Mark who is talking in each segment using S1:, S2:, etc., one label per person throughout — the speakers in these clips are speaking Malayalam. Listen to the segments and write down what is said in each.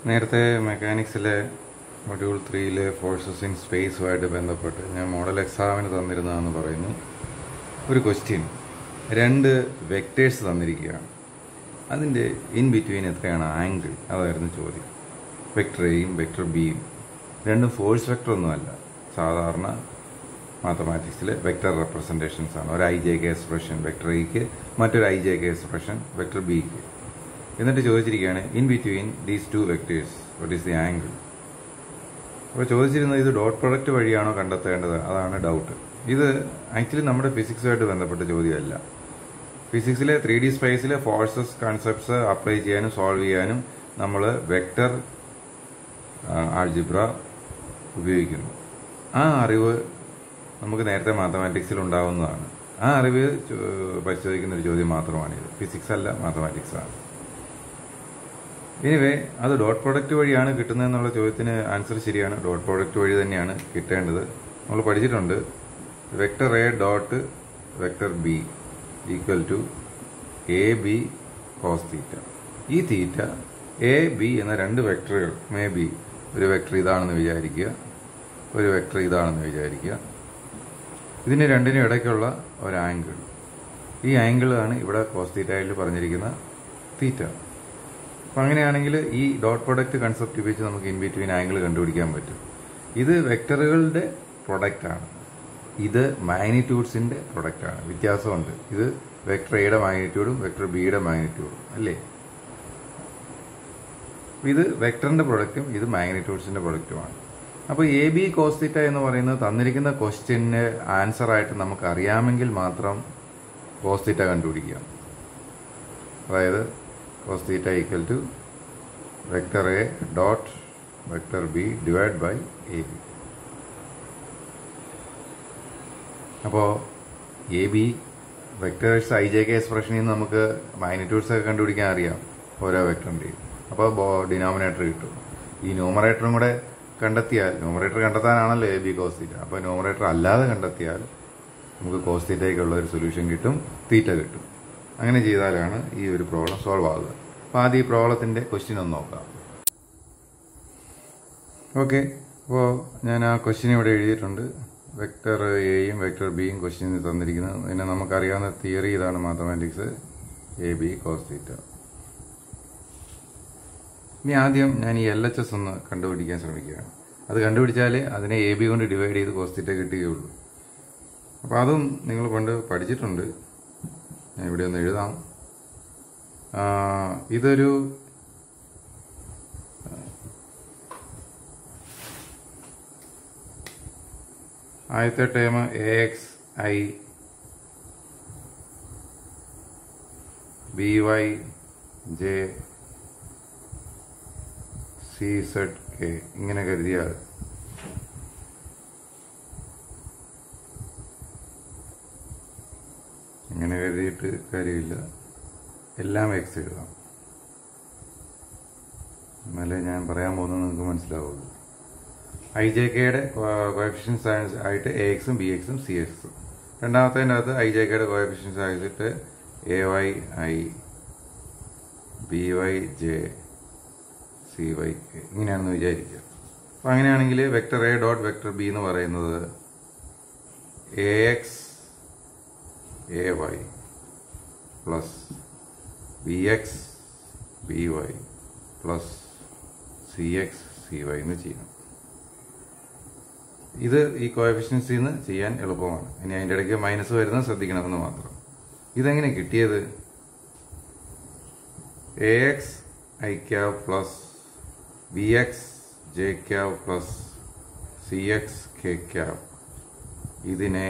S1: നേരത്തെ മെക്കാനിക്സിലെ മൊഡ്യൂൾ ത്രീയിലെ ഫോഴ്സസ് ഇൻ സ്പേസുമായിട്ട് ബന്ധപ്പെട്ട് ഞാൻ മോഡൽ എക്സാമിന് തന്നിരുന്നതെന്ന് പറയുന്നു ഒരു ക്വസ്റ്റ്യൻ രണ്ട് വെക്റ്റേഴ്സ് തന്നിരിക്കുകയാണ് അതിൻ്റെ ഇൻ ബിറ്റ്വീൻ എത്രയാണ് ആംഗിൾ അതായിരുന്നു ചോദ്യം വെക്ടർ എയും വെക്ടർ ബിയും രണ്ടും ഫോഴ്സ് വെക്ടർ ഒന്നുമല്ല സാധാരണ മാത്തമാറ്റിക്സിലെ വെക്ടർ റെപ്രസെൻറ്റേഷൻസ് ആണ് ഒരു I J K expression vector എക്ക് മറ്റൊരു I J K expression vector ബിക്ക് എന്നിട്ട് ചോദിച്ചിരിക്കുകയാണ് in between these two vectors what is the angle അപ്പോൾ ചോദിച്ചിരുന്നത് ഇത് ഡോട്ട് പ്രൊഡക്റ്റ് വഴിയാണോ കണ്ടെത്തേണ്ടത് അതാണ് ഡൗട്ട് ഇത് ആക്ച്വലി നമ്മുടെ ഫിസിക്സുമായിട്ട് ബന്ധപ്പെട്ട ചോദ്യമല്ല ഫിസിക്സിലെ ത്രീ ഡി സ്പേസിലെ ഫോഴ്സസ് കൺസെപ്റ്റ്സ് അപ്ലൈ ചെയ്യാനും സോൾവ് ചെയ്യാനും നമ്മൾ വെക്ടർ ആൾജിബ്ര ഉപയോഗിക്കുന്നു ആ അറിവ് നമുക്ക് നേരത്തെ മാത്തമാറ്റിക്സിൽ ഉണ്ടാവുന്നതാണ് ആ അറിവ് ചോ- പരിശോധിക്കുന്ന ഒരു ചോദ്യം മാത്രമാണിത് ഫിസിക്സ് അല്ല മാത്തമാറ്റിക്സ് ആണ് എനിവേ അത് ഡോട്ട് പ്രോഡക്റ്റ് വഴിയാണ് കിട്ടുന്നതെന്നുള്ള ചോദ്യത്തിന് ആൻസർ ശരിയാണ് ഡോട്ട് പ്രോഡക്റ്റ് വഴി തന്നെയാണ് കിട്ടേണ്ടത് നമ്മൾ പഠിച്ചിട്ടുണ്ട് vector A dot vector B equal to A B cos theta ഈ തീറ്റ എ ബി എന്ന രണ്ട് വെക്ടറുകൾ മേ ബി ഒരു വെക്ടർ ഇതാണെന്ന് വിചാരിക്കുക ഒരു വെക്ടർ ഇതാണെന്ന് വിചാരിക്കുക ഇതിന് രണ്ടിനും ഇടയ്ക്കുള്ള ഒരു ആംഗിൾ ഈ ആംഗിൾ ആണ് ഇവിടെ കോസ് തീറ്റയിൽ പറഞ്ഞിരിക്കുന്ന തീറ്റ അപ്പൊ അങ്ങനെയാണെങ്കിൽ ഈ ഡോട്ട് പ്രൊഡക്റ്റ് കൺസെപ്റ്റ് ഉപയോഗിച്ച് നമുക്ക് ഇൻ ബിറ്റ്വീൻ ആംഗിൾ കണ്ടുപിടിക്കാൻ പറ്റും ഇത് വെക്ടറുകളുടെ പ്രൊഡക്റ്റ് ആണ് ഇത് മാഗ്നിറ്റ്യൂഡ്സിന്റെ പ്രൊഡക്റ്റ് ആണ് വ്യത്യാസമുണ്ട് ഇത് വെക്ടർ എയുടെ മാഗ്നിറ്റ്യൂഡും വെക്ടർ ബിയുടെ മാഗ്നിറ്റ്യൂഡും അല്ലേ ഇത് വെക്ടറിന്റെ പ്രൊഡക്റ്റും ഇത് മാഗ്നിറ്റ്യൂഡ്സിന്റെ പ്രൊഡക്റ്റുമാണ് അപ്പോൾ എ ബി കോസ്തിറ്റ എന്ന് പറയുന്നത് തന്നിരിക്കുന്ന ക്വസ്റ്റ്യന് ആൻസർ ആയിട്ട് നമുക്ക് അറിയാമെങ്കിൽ മാത്രം കോസ്തിറ്റ കണ്ടുപിടിക്കാം അതായത് cos theta equal to vector A dot vector B divide by A B അപ്പോൾ A B vectors I J K എക്സ്പ്രഷനിൽ നിന്ന് നമുക്ക് മാഗ്നിറ്റ്യൂഡ്സ് ഒക്കെ കണ്ടുപിടിക്കാൻ അറിയാം ഓരോ വെക്ടറിൻ്റെയും അപ്പോൾ ഡിനോമിനേറ്റർ കിട്ടും ഈ ന്യൂമറേറ്ററും കൂടെ കണ്ടെത്തിയാൽ ന്യൂമറേറ്റർ കണ്ടെത്താനാണല്ലോ എ ബി കോസ്തീറ്റ അപ്പോൾ ന്യൂമറേറ്റർ അല്ലാതെ കണ്ടെത്തിയാൽ നമുക്ക് കോസ്തീറ്റയ്ക്കുള്ള ഒരു സൊല്യൂഷൻ കിട്ടും തീറ്റ കിട്ടും അങ്ങനെ ചെയ്താലാണ് ഈ ഒരു പ്രോബ്ലം സോൾവ് ആകുക അപ്പോൾ ആദ്യം ഈ പ്രോബ്ലത്തിന്റെ ക്വസ്റ്റ്യൻ ഒന്ന് നോക്കാം ഓക്കെ അപ്പോൾ ഞാൻ ആ ക്വസ്റ്റ്യൻ ഇവിടെ എഴുതിയിട്ടുണ്ട് വെക്ടർ എയും വെക്ടർ ബിയും ക്വസ്റ്റ്യൻ തന്നിരിക്കുന്നത് പിന്നെ നമുക്കറിയാവുന്ന തിയറി ഇതാണ് mathematics A B cos theta ഇനി ആദ്യം ഞാൻ ഈ എൽ എച്ച് എസ് ഒന്ന് കണ്ടുപിടിക്കാൻ ശ്രമിക്കുകയാണ് അത് കണ്ടുപിടിച്ചാലേ അതിനെ എ ബി കൊണ്ട് ഡിവൈഡ് ചെയ്ത് കോസ് തീറ്റ കിട്ടുകയുള്ളൂ അപ്പോൾ അതും നിങ്ങൾ പണ്ട് പഠിച്ചിട്ടുണ്ട് ഞാൻ ഇവിടെ ഒന്ന് എഴുതാം ആ, ഇതൊരു ആദ്യത്തെ term A X I B Y J C Z K ഇങ്ങനെ കരുതിയാൽ ഇങ്ങനെ കരുതിയിട്ട് കാര്യമില്ല എല്ലാം എക്സ് എഴുതാം എന്നാലേ ഞാൻ പറയാൻ പോകുന്നത് നിങ്ങൾക്ക് മനസ്സിലാവുള്ളൂ ഐ ജെ കെയുടെ കോയഫിഷ്യൻസ് ആയിട്ട് എ എക്സും ബി എക്സും സി എക്സും രണ്ടാമത്തതിൻ്റെ അകത്ത് ഐ ജെ കെയുടെ കോയഫിഷ്യൻസ് ആയിട്ട് A Y I B Y J C Y K ഇങ്ങനെയാണെന്ന് വിചാരിക്കുക അപ്പം അങ്ങനെയാണെങ്കിൽ vector A dot vector B എന്ന് പറയുന്നത് A X A Y plus B X B Y plus C X C Y എന്ന് ചെയ്യണം ഇത് ഈ കോയഫിഷ്യൻസിൽ നിന്ന് ചെയ്യാൻ എളുപ്പമാണ് ഇനി അതിൻ്റെ ഇടയ്ക്ക് മൈനസ് വരുന്നത് ശ്രദ്ധിക്കണമെന്ന് മാത്രം ഇതെങ്ങനെ കിട്ടിയത് A X I cap plus B X J cap plus C X K cap ഇതിനെ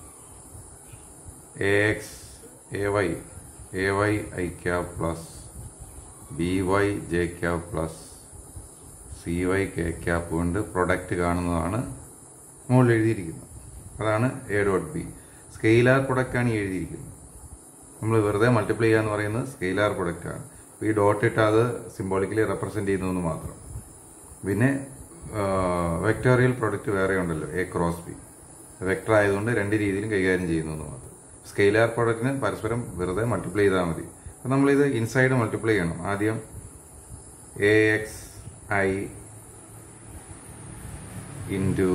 S1: A X A Y A Y I cap plus B Y J cap plus C Y K cap കൊണ്ട് പ്രൊഡക്റ്റ് കാണുന്നതാണ് മുകളിൽ എഴുതിയിരിക്കുന്നത് അതാണ് എ ഡോട്ട് ബി സ്കെയിലാർ പ്രൊഡക്റ്റാണ് ഈ എഴുതിയിരിക്കുന്നത് നമ്മൾ വെറുതെ മൾട്ടിപ്ലൈ ചെയ്യുക എന്ന് പറയുന്നത് സ്കെയിലാർ പ്രൊഡക്റ്റ് ആണ് അപ്പോൾ ഈ ഡോട്ട് ഇട്ട് അത് സിംബോളിക്കലി റെപ്രസെന്റ് ചെയ്യുന്നു എന്ന് മാത്രം പിന്നെ വെക്ടോറിയൽ പ്രൊഡക്റ്റ് വേറെ ഉണ്ടല്ലോ എ ക്രോസ് ബി വെക്ടർ ആയതുകൊണ്ട് രണ്ട് രീതിയിലും കൈകാര്യം ചെയ്യുന്നു എന്ന് മാത്രം സ്കെയിലാർ പ്രൊഡക്റ്റിന് പരസ്പരം വെറുതെ മൾട്ടിപ്ലൈ ചെയ്താൽ മതി അപ്പം നമ്മളിത് ഇൻസൈഡ് മൾട്ടിപ്ലൈ ചെയ്യണം ആദ്യം A X I into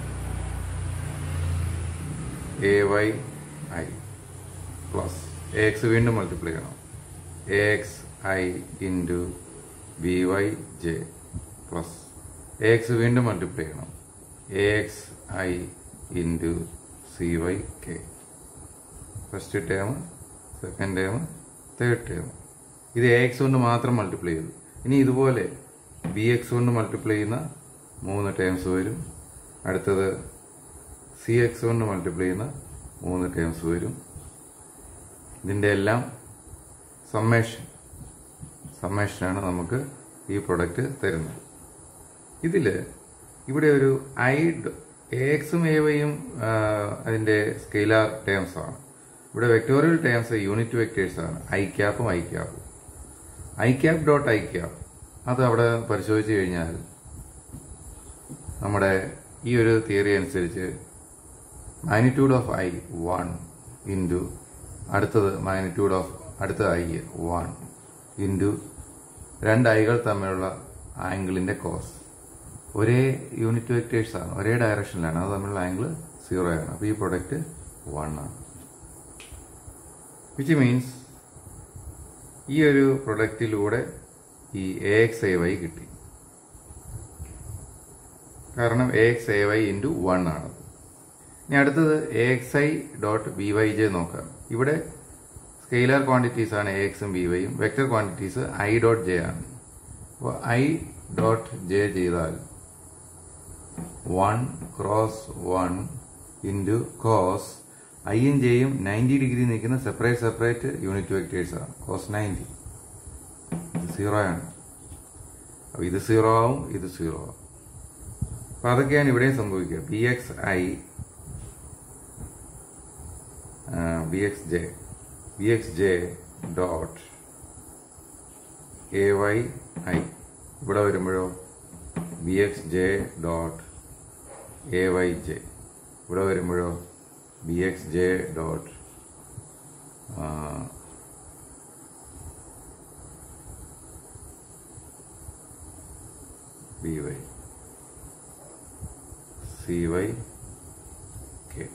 S1: A Y I plus A X വീണ്ടും മൾട്ടിപ്ലൈ ചെയ്യണം A X I into B Y J plus A X വീണ്ടും മൾട്ടിപ്ലൈ ചെയ്യണം A X I into C Y K first term second term third term ഇത് എ എക്സ് കൊണ്ട് മാത്രം മൾട്ടിപ്ലൈ ചെയ്തു ഇനി ഇതുപോലെ ബി എക്സ് കൊണ്ട് മൾട്ടിപ്ലൈ ചെയ്യുന്ന മൂന്ന് ടേംസ് വരും അടുത്തത് സി എക്സ് കൊണ്ട് മൾട്ടിപ്ലൈ ചെയ്യുന്ന മൂന്ന് ടേംസ് വരും ഇതിൻ്റെ എല്ലാം സമ്മേഷൻ സമ്മേഷനാണ് നമുക്ക് ഈ പ്രൊഡക്റ്റ് തരുന്നത് ഇതിൽ ഇവിടെ ഒരു ഐ എ എക്സും എ വൈയും അതിൻ്റെ സ്കെയിലാർ ടേംസ് ആണ് ഇവിടെ വെക്ടോറിയൽ ടേംസ് യൂണിറ്റ് വെക്ടേഴ്സ് ആണ് ഐ ക്യാപ്പും ഐ ക്യാപ്പും I cap dot I cap അത് അവിടെ പരിശോധിച്ച് കഴിഞ്ഞാൽ നമ്മുടെ ഈ ഒരു തിയറി അനുസരിച്ച് magnitude of I one into അടുത്തത് മാഗ്നിറ്റ്യൂഡ് ഓഫ് അടുത്ത ഐ വൺ ഇൻറ്റു രണ്ട് ഐകൾ തമ്മിലുള്ള ആംഗിളിന്റെ കോസ് ഒരേ യൂണിറ്റ് വെക്ടേഴ്സ് ആണ് ഒരേ ഡയറക്ഷനിലാണ് അത് തമ്മിലുള്ള ആംഗിൾ സീറോ ആണ് അപ്പോൾ ഈ പ്രൊഡക്റ്റ് വൺ ആണ് വിച്ച് മീൻസ് ഈ ഒരു പ്രൊഡക്റ്റിലൂടെ ഈ എ എക്സ് എ വൈ കിട്ടി കാരണം A X A Y into one ആണ് ഇനി അടുത്തത് A X I dot B Y J നോക്കാം ഇവിടെ സ്കെയിലർ ക്വാണ്ടിറ്റീസ് ആണ് എ എക്സും ബി വൈയും vector quantities I dot J ആണ് അപ്പോൾ ഐ ഡോട്ട് ജെ ചെയ്താൽ one cross one into cos ഐയും ജെയും നയൻറ്റി ഡിഗ്രി നിൽക്കുന്ന സെപ്പറേറ്റ് സെപ്പറേറ്റ് യൂണിറ്റ് വെക്ടേഴ്സ് ആണ് കോസ് നയൻറ്റി ഇത് സീറോ ആണ് അപ്പോൾ ഇത് സീറോ ആവും ഇത് സീറോ ആവും അപ്പോൾ അതൊക്കെയാണ് ഇവിടെയും സംഭവിക്കുക B X I B X J B X J dot A Y I ഇവിടെ വരുമ്പോഴോ B X J dot A Y J ഇവിടെ വരുമ്പോഴോ B X J dot B Y C Y K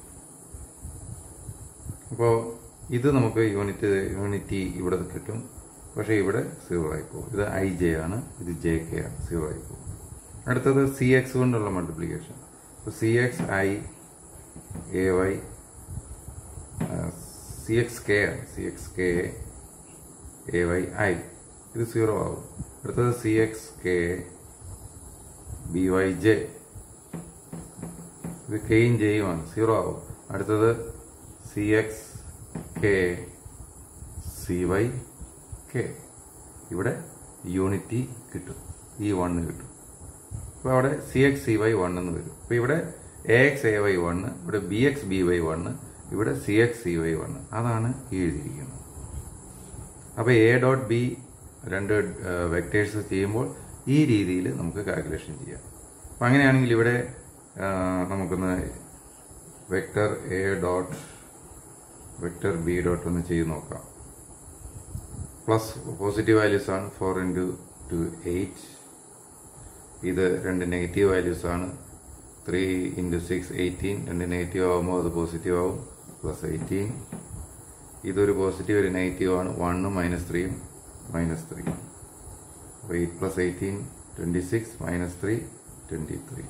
S1: അപ്പോൾ ഇത് നമുക്ക് യൂണിറ്റ് യൂണിറ്റി ഇവിടെ കിട്ടും പക്ഷേ ഇവിടെ സീറോ ആയിപ്പോകും ഇത് ഐ ജെ ആണ് ഇത് ജെ കെ ആണ് സീറോ ആയിപ്പോകും അടുത്തത് സി എക്സ് കൊണ്ടുള്ള മൾട്ടിപ്ലിക്കേഷൻ അപ്പോൾ C X I A Y C X K ആണ് C X K A Y I ഇത് സീറോ ആവും അടുത്തത് C X K B Y J ഇത് കെയും ജെയുമാണ് സീറോ ആവും അടുത്തത് C X K C Y K ഇവിടെ യൂണിറ്റി കിട്ടും ഈ വണ്ണ് കിട്ടും അപ്പോൾ അവിടെ C X C Y one എന്ന് വരും അപ്പോൾ ഇവിടെ A X A Y one ഇവിടെ B X B Y one ഇവിടെ C X C Y one അതാണ് ഈ എഴുതിയിരിക്കുന്നത് അപ്പോൾ എ ഡോട്ട് ബി രണ്ട് വെക്ടേഴ്സ് ചെയ്യുമ്പോൾ ഈ രീതിയിൽ നമുക്ക് കാൽക്കുലേഷൻ ചെയ്യാം അപ്പം അങ്ങനെയാണെങ്കിൽ ഇവിടെ ആ, നമുക്കൊന്ന് vector A dot vector B dot ഒന്ന് ചെയ്ത് നോക്കാം പ്ലസ് പോസിറ്റീവ് വാല്യൂസ് ആണ് ഫോർ ഇൻറ്റു ടു എയ്റ്റ് ഇത് രണ്ട് നെഗറ്റീവ് വാല്യൂസ് ആണ് ത്രീ ഇൻറ്റു സിക്സ് എയ്റ്റീൻ രണ്ട് നെഗറ്റീവ് ആകുമ്പോൾ അത് പോസിറ്റീവ് ആവും പ്ലസ് എയ്റ്റീൻ ഇതൊരു പോസിറ്റീവ് ഒരു നെഗറ്റീവ് ആണ് വണ്ണും മൈനസ് ത്രീയും മൈനസ് ത്രീ അപ്പോൾ eight plus eighteen twenty six minus three twenty three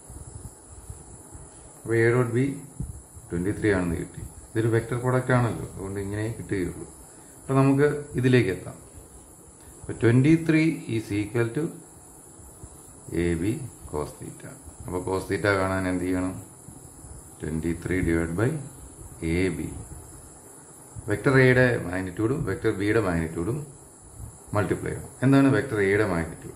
S1: അപ്പോൾ A dot B twenty three ആണെന്ന് കിട്ടി ഇതൊരു വെക്ടർ പ്രോഡക്റ്റ് ആണല്ലോ അതുകൊണ്ട് ഇങ്ങനെ കിട്ടുകയുള്ളൂ അപ്പോൾ നമുക്ക് ഇതിലേക്ക് എത്താം അപ്പോൾ twenty three is equal to A B cos theta അപ്പോൾ കോസ് തീറ്റ കാണാൻ എന്ത് ചെയ്യണം twenty three divide by A B vector എയുടെ മാഗ്നിറ്റ്യൂഡും വെക്ടർ ബിയുടെ മാഗ്നിറ്റ്യൂഡും മൾട്ടിപ്ലൈ ചെയ്യണം എന്താണ് വെക്ടർ എയുടെ magnitude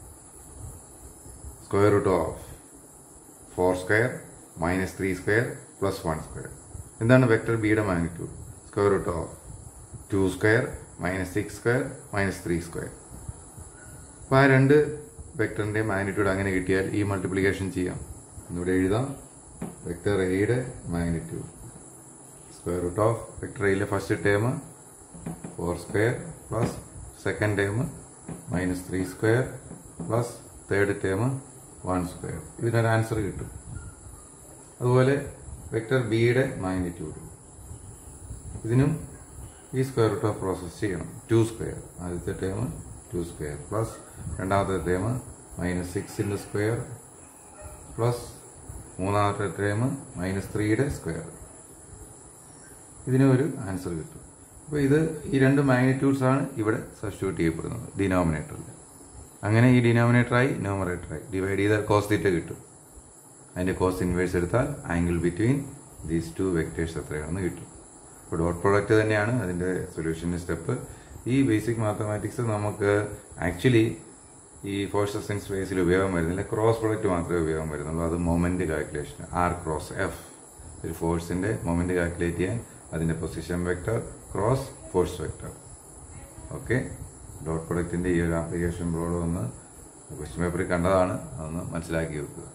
S1: square root of four square minus three square plus one square എന്താണ് വെക്ടർ ബിയുടെ magnitude square root of two square minus six square minus three square അപ്പോൾ ആ രണ്ട് വെക്ടറിന്റെ മാഗ്നിറ്റ്യൂഡ് അങ്ങനെ കിട്ടിയാൽ ഈ മൾട്ടിപ്ലിക്കേഷൻ ചെയ്യാം എന്നിവിടെ എഴുതാം വെക്ടർ എയുടെ magnitude square root of vector എയിലെ first term four square plus second term minus three square plus third term one square ഇതിനൊരു ആൻസർ കിട്ടും അതുപോലെ വെക്ടർ ബിയുടെ മാഗ്നിറ്റ്യൂഡ് ഇതിനും ഈ സ്ക്വയർ റൂട്ട് ഓഫ് പ്രോസസ് ചെയ്യണം ടു സ്ക്വയർ ആദ്യത്തെ ടേം ടു സ്ക്വയർ പ്ലസ് രണ്ടാമത്തെ ടേം മൈനസ് സിക്സിൻ്റെ സ്ക്വയർ പ്ലസ് മൂന്നാമത്തെ ടേം മൈനസ് ത്രീയുടെ സ്ക്വയർ ഇതിന് ഒരു ആൻസർ കിട്ടും അപ്പോൾ ഇത് ഈ രണ്ട് മാഗ്നിറ്റ്യൂഡ്സ് ആണ് ഇവിടെ സബ്സ്റ്റിറ്റ്യൂട്ട് ചെയ്യപ്പെടുന്നത് ഡിനോമിനേറ്ററിൽ അങ്ങനെ ഈ ഡിനോമിനേറ്ററായി ന്യൂമറേറ്ററായി ഡിവൈഡ് ചെയ്താൽ കോസ് തീറ്റ കിട്ടും അതിന്റെ കോസ് ഇൻവേഴ്സ് എടുത്താൽ angle between these two vectors എത്രയാണെന്ന് കിട്ടും ഇപ്പോൾ ഡോട്ട് പ്രോഡക്റ്റ് തന്നെയാണ് അതിന്റെ സൊല്യൂഷൻ സ്റ്റെപ്പ് ഈ ബേസിക് മാത്തമാറ്റിക്സ് നമുക്ക് ആക്ച്വലി ഈ ഫോഴ്സസ് ഇൻ സ്പേസിൽ ഉപയോഗം വരുന്നില്ല ക്രോസ് പ്രോഡക്റ്റ് മാത്രമേ ഉപയോഗം വരുന്നുള്ളൂ അത് moment calculation R cross F ഒരു ഫോഴ്സിന്റെ മൊമെന്റ് കാൽക്കുലേറ്റ് ചെയ്യാൻ അതിന്റെ position vector cross force vector okay dot പ്രൊഡക്റ്റിന്റെ ഈ ഒരു ആപ്ലിക്കേഷൻ ബ്രോഡ് ഒന്ന് ക്വസ്റ്റ്യൻ പേപ്പറിൽ കണ്ടതാണ് അതൊന്ന് മനസ്സിലാക്കി വെക്കുക